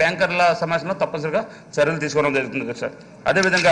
బ్యాంకర్ల సమస్యలో తప్పనిసరిగా చర్యలు తీసుకోవడం జరుగుతుంది అధ్యక్ష అదేవిధంగా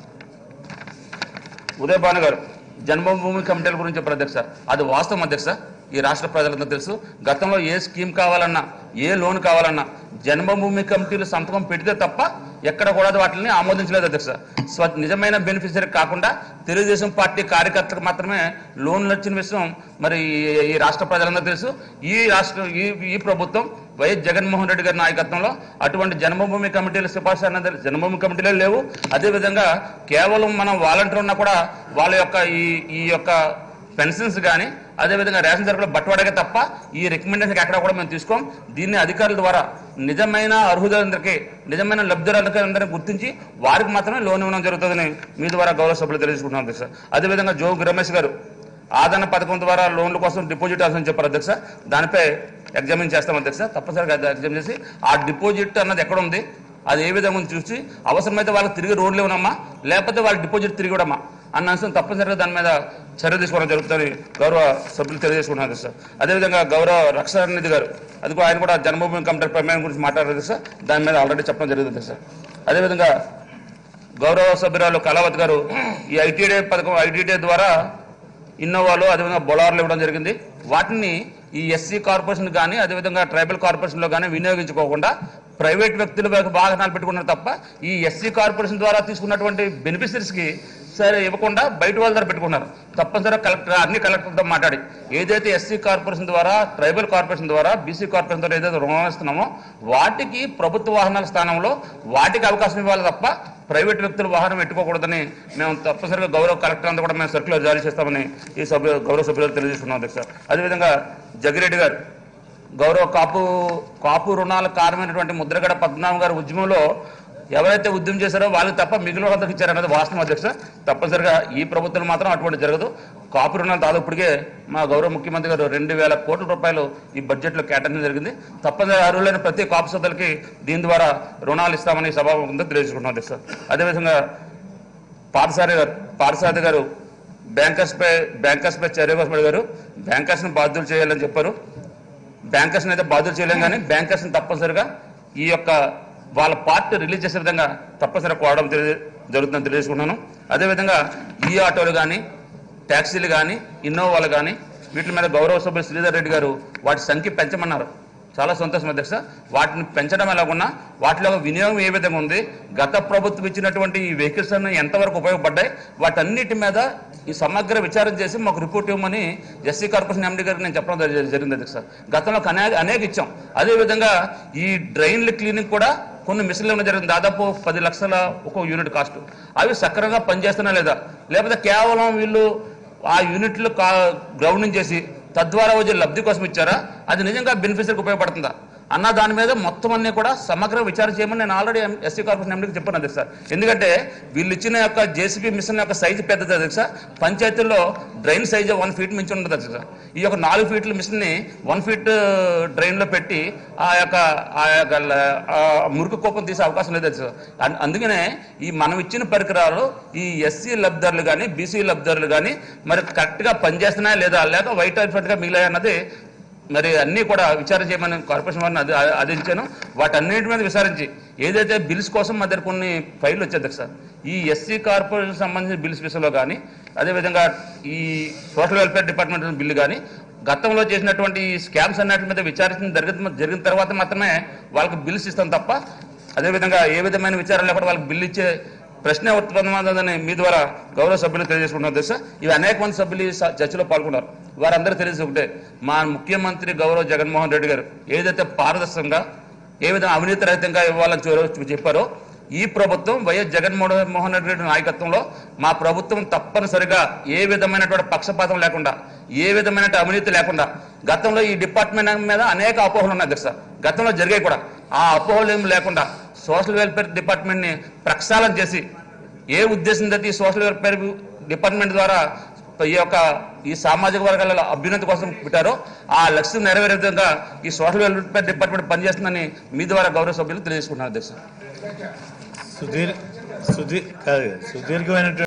ఉదయభాను గారు జన్మభూమి కమిటీల గురించి చెప్పారు అధ్యక్ష అది వాస్తవం అధ్యక్ష ఈ రాష్ట్ర ప్రజలందరూ తెలుసు గతంలో ఏ స్కీమ్ కావాలన్నా ఏ లోన్ కావాలన్నా జన్మభూమి కమిటీలు సంతకం పెడితే తప్ప ఎక్కడ కూడా వాటిని ఆమోదించలేదు అధ్యక్ష స్వ నిజమైన బెనిఫిషరీ కాకుండా తెలుగుదేశం పార్టీ కార్యకర్తలకు మాత్రమే లోన్లు వచ్చిన విషయం మరి ఈ- ఈ రాష్ట్ర ప్రజలందరూ తెలుసు ఈ రాష్ట్ర ఈ ఈ ప్రభుత్వం వైఎస్ జగన్మోహన్ రెడ్డి గారి నాయకత్వంలో అటువంటి జన్మభూమి కమిటీల సిఫార్సు అన్నది జన్మభూమి కమిటీలే లేవు అదేవిధంగా కేవలం మనం వాలంటీర్ ఉన్నా కూడా వాళ్ళ యొక్క ఈ ఈ యొక్క పెన్షన్స్ కానీ అదేవిధంగా రేషన్ సరుకులు బట్టవాడకే తప్ప ఈ రికమెండేషన్ ఎక్కడ కూడా మేము తీసుకోం దీన్ని అధికారుల ద్వారా నిజమైన అర్హులందరికీ నిజమైన లబ్ధిదారులందరినీ గుర్తించి వారికి మాత్రమే లోన్ ఇవ్వడం జరుగుతుందని మీ ద్వారా గౌరవ సభ్యులు తెలియజేసుకుంటున్నాం అధ్యక్ష అదేవిధంగా జోగు రమేష్ గారు ఆదరణ పథకం ద్వారా లోన్ల కోసం డిపాజిట్ అవసరం చెప్పారు అధ్యక్ష దానిపై ఎగ్జామిన్ చేస్తాం అధ్యక్ష తప్పనిసరిగా అది ఎగ్జామిన్ చేసి ఆ డిపాజిట్ అన్నది ఎక్కడ ఉంది అది ఏ విధంగా ఉంది చూసి అవసరమైతే వాళ్ళకి తిరిగి రోడ్లు ఇవ్వనమ్మా లేకపోతే వాళ్ళ డిపాజిట్ తిరిగి ఇవ్వడమ్మా అన్న అంశం తప్పనిసరిగా దాని మీద చర్య తీసుకోవడం జరుగుతుందని గౌరవ సభ్యులు తెలియజేసుకుంటున్నారు సార్ అదేవిధంగా గౌరవ రక్షానిధి గారు అది కూడా ఆయన కూడా జన్మభూమి కమిటీ ప్రమేయం గురించి మాట్లాడారు సార్ దాని మీద ఆల్రెడీ చెప్పడం జరుగుతుంది సార్ అదేవిధంగా గౌరవ సభ్యురాలు కళావతి గారు ఈ ఐటీడీ పథకం ఐటీడీ ద్వారా ఇన్నోవాలు అదేవిధంగా బొలార్లు ఇవ్వడం జరిగింది వాటిని ఈ ఎస్సీ కార్పొరేషన్ కానీ అదేవిధంగా ట్రైబల్ కార్పొరేషన్లో కానీ వినియోగించుకోకుండా ప్రైవేట్ వ్యక్తులు వాహనాలు పెట్టుకున్నారు తప్ప ఈ ఎస్సీ కార్పొరేషన్ ద్వారా తీసుకున్నటువంటి బెనిఫిషరీస్కి సరే ఇవ్వకుండా బయట వాళ్ళ దగ్గర పెట్టుకున్నారు తప్పనిసరిగా కలెక్టర్ అన్ని కలెక్టర్తో మాట్లాడి ఏదైతే ఎస్సీ కార్పొరేషన్ ద్వారా ట్రైబల్ కార్పొరేషన్ ద్వారా బీసీ కార్పొరేషన్ ద్వారా ఏదైతే రుణం ఇస్తున్నామో వాటికి ప్రభుత్వ వాహనాల స్థానంలో వాటికి అవకాశం ఇవ్వాలి తప్ప ప్రైవేట్ వ్యక్తులు వాహనం పెట్టుకోకూడదని మేము తప్పనిసరిగా గౌరవ కలెక్టర్ అంతా కూడా మేము సర్క్యులర్ జారీ చేస్తామని ఈ సభ్యు గౌరవ సభ్యులు తెలియజేస్తున్నాం అధ్యక్ష అదేవిధంగా జగిరెడ్డి గారు గౌరవ కాపు కాపు రుణాల కారణమైనటువంటి ముద్రగడ పద్మనాభం గారి ఉద్యమంలో ఎవరైతే ఉద్యమం చేశారో వాళ్ళకి తప్ప మిగిలిన వాళ్ళకి ఇచ్చారన్నది వాస్తవం అధ్యక్ష తప్పనిసరిగా ఈ ప్రభుత్వం మాత్రం అటువంటి జరగదు కాపు రుణాలు దాదాపుడికే మా గౌరవ ముఖ్యమంత్రి గారు రెండు వేల కోట్ల రూపాయలు ఈ బడ్జెట్లో కేటాయించడం జరిగింది తప్పనిసరిగా అర్హులైన ప్రతి కాపు సోదరులకి దీని ద్వారా రుణాలు ఇస్తామని సభాముఖంగా తెలియజేసుకుంటున్నాం అధ్యక్ష అదేవిధంగా పాఠశాల గారు పాఠశాల గారు బ్యాంకర్స్ పై బ్యాంకర్స్ పై చర్య కోసం గారు బ్యాంకర్స్ ని బాధ్యులు చేయాలని చెప్పారు బ్యాంకర్స్ అయితే బాధ్యులు చేయలేం కానీ బ్యాంకర్స్ తప్పనిసరిగా ఈ యొక్క వాళ్ళ పార్ట్ రిలీజ్ చేసే విధంగా తప్పనిసరిగా కోవడం తెలియ జరుగుతుందని తెలియజేసుకుంటున్నాను అదేవిధంగా ఈ ఆటోలు కానీ ట్యాక్సీలు కానీ ఇన్నోవాలు కానీ వీటి మీద గౌరవ సభ్యులు శ్రీధర్ రెడ్డి గారు వాటి సంఖ్య పెంచమన్నారు చాలా సంతోషం అధ్యక్ష వాటిని పెంచడం ఎలాగున్నా వాటిలో వినియోగం ఏ విధంగా ఉంది గత ప్రభుత్వం ఇచ్చినటువంటి ఈ వెహికల్స్ అన్ని ఎంతవరకు ఉపయోగపడ్డాయి వాటన్నిటి మీద ఈ సమగ్ర విచారం చేసి మాకు రిపోర్ట్ ఇవ్వమని ఎస్సీ కార్పొరేషన్ ఎండీ గారికి నేను చెప్పడం జరి- జరిగింది అధ్యక్ష గతంలో అనేక అనేక ఇచ్చాం అదేవిధంగా ఈ డ్రైన్ల క్లీనింగ్ కూడా కొన్ని మిషన్లు ఇవ్వడం జరిగింది దాదాపు పది లక్షల ఒక యూనిట్ కాస్ట్ అవి సక్రమంగా పనిచేస్తున్నా లేదా లేకపోతే కేవలం వీళ్ళు ఆ యూనిట్లు కా గ్రౌండింగ్ చేసి తద్వారా వచ్చే లబ్ధి కోసం ఇచ్చారా అది నిజంగా బెనిఫిషరీకి ఉపయోగపడుతుందా అన్న దాని మీద మొత్తం అన్ని కూడా సమగ్ర విచారణ చేయమని నేను ఆల్రెడీ ఎస్సీ కార్పొరేషన్ ఎండీకి చెప్పాను అధ్యక్ష ఎందుకంటే వీళ్ళు ఇచ్చిన యొక్క జేసీబీ మిషన్ యొక్క సైజు పెద్దది అధ్యక్ష పంచాయతీల్లో డ్రైన్ సైజు వన్ ఫీట్ మించి ఉండదు అధ్యక్ష ఈ యొక్క నాలుగు ఫీట్ల మిషన్ని వన్ ఫీట్ డ్రైన్లో పెట్టి ఆ యొక్క ఆ యొక్క ల- ఆ మురికి కోపం తీసే అవకాశం లేదు అధ్యక్ష అన్- అందుకనే ఈ మనం ఇచ్చిన పరికరాలు ఈ ఎస్సీ లబ్ధారులు కానీ బీసీ లబ్ధారులు కానీ మరి కరెక్ట్గా పనిచేస్తున్నాయా లేదా లేక వైట్ గా మిగిలాయి అన్నది మరి అన్నీ కూడా విచారణ చేయమని కార్పొరేషన్ వారిని అది ఆదేశించాను వాటన్నిటి మీద విచారించి ఏదైతే బిల్స్ కోసం మా దగ్గర కొన్ని ఫైళ్ళు వచ్చాయి అధ్యక్ష ఈ ఎస్సీ కార్పొరేషన్ సంబంధించిన బిల్స్ విషయంలో కానీ అదేవిధంగా ఈ సోషల్ వెల్ఫేర్ డిపార్ట్మెంట్ బిల్లు కానీ గతంలో చేసినటువంటి ఈ స్కామ్స్ అన్నిటి మీద విచారించిన జరిగిన జరిగిన తర్వాత మాత్రమే వాళ్ళకి బిల్స్ ఇస్తాం తప్ప అదేవిధంగా ఏ విధమైన విచారణ లేకుండా వాళ్ళకి బిల్లు ఇచ్చే ప్రశ్న ఉత్పన్నమైందని మీ ద్వారా గౌరవ సభ్యులు తెలియజేసుకుంటున్నారు దశ ఇవి అనేక మంది సభ్యులు ఈ స- చర్చలో పాల్గొన్నారు వారందరూ తెలిసి ఒకటే మా ముఖ్యమంత్రి గౌరవ జగన్మోహన్ రెడ్డి గారు ఏదైతే పారదర్శకంగా ఏ విధంగా అవినీతి రహితంగా ఇవ్వాలని చూ- చెప్పారో ఈ ప్రభుత్వం వైఎస్ జగన్మోహన్ మోహన్ రెడ్డి నాయకత్వంలో మా ప్రభుత్వం తప్పనిసరిగా ఏ విధమైనటువంటి పక్షపాతం లేకుండా ఏ విధమైన అవినీతి లేకుండా గతంలో ఈ డిపార్ట్మెంట్ మీద అనేక అపోహలు ఉన్నాయి అధ్యక్ష గతంలో జరిగాయి కూడా ఆ అపోహలు ఏమి లేకుండా సోషల్ వెల్ఫేర్ డిపార్ట్మెంట్ని ప్రక్షాళన చేసి ఏ ఉద్దేశంతో ఈ సోషల్ వెల్ఫేర్ డిపార్ట్మెంట్ ద్వారా ఈ యొక్క ఈ సామాజిక వర్గాల అభ్యున్నతి కోసం పెట్టారో ఆ లక్ష్యం నెరవేరే విధంగా ఈ సోషల్ వెల్ఫేర్ డిపార్ట్మెంట్ పనిచేస్తుందని మీ ద్వారా గౌరవ సభ్యులు తెలియజేసుకుంటున్నారు అధ్యక్ష సుదీర్ సుదీర్ కాదు సుదీర్ఘమైనటువంటి